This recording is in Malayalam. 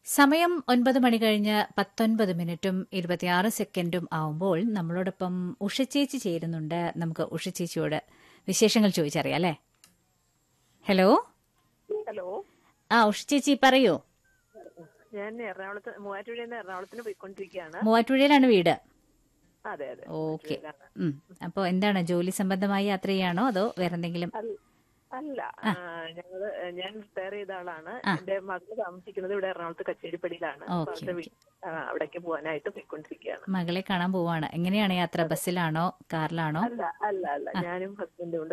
സമയം ഒൻപത് മണി കഴിഞ്ഞ് പത്തൊൻപത് മിനിറ്റും ഇരുപത്തിയാറ് സെക്കൻഡും ആവുമ്പോൾ നമ്മളോടൊപ്പം ഉഷ ചേച്ചി ചേരുന്നുണ്ട് നമുക്ക് ഉഷ ചേച്ചിയോട് വിശേഷങ്ങൾ ചോദിച്ചറിയാം അല്ലേ ഹലോ ഹലോ ആ ഉഷ ചേച്ചി പറയൂ ഞാൻ എറണാകുളത്ത് മൂവാറ്റുപുഴയിൽ നിന്ന് എറണാകുളത്തിന് പോയിക്കൊണ്ടിരിക്കുകയാണ് മൂവാറ്റുപുഴയിലാണ് വീട് അതെ അതെ ഓക്കെ മൂവാറ്റുപുഴയിലാണ്. ഉം അപ്പോ എന്താണ് ജോലി സംബന്ധമായി യാത്ര ചെയ്യാണോ അതോ വേറെ എന്തെങ്കിലും അല്ല- അല്ല ആ, ഞങ്ങള് ഞാൻ റിട്ടയർ ചെയ്ത ആളാണ് എന്റെ മകള് താമസിക്കുന്നത് ഇവിടെ എറണാകുളത്ത് കച്ചേരിപ്പടിയിലാണ് അപ്പൊ ഓക്കേ, അവരുടെ വീ- ആ, അവിടേക്ക് പോകാനായിട്ട് പോയിക്കൊണ്ടിരിക്കുകയാണ് മകളെ കാണാൻ പോവാണ് എങ്ങനെയാണ് യാത്ര ബസ്സിലാണോ കാറിലാണോ അല്ല അല്ല അല്ല ഞാനും ഹസ്ബൻഡും ഉണ്ട്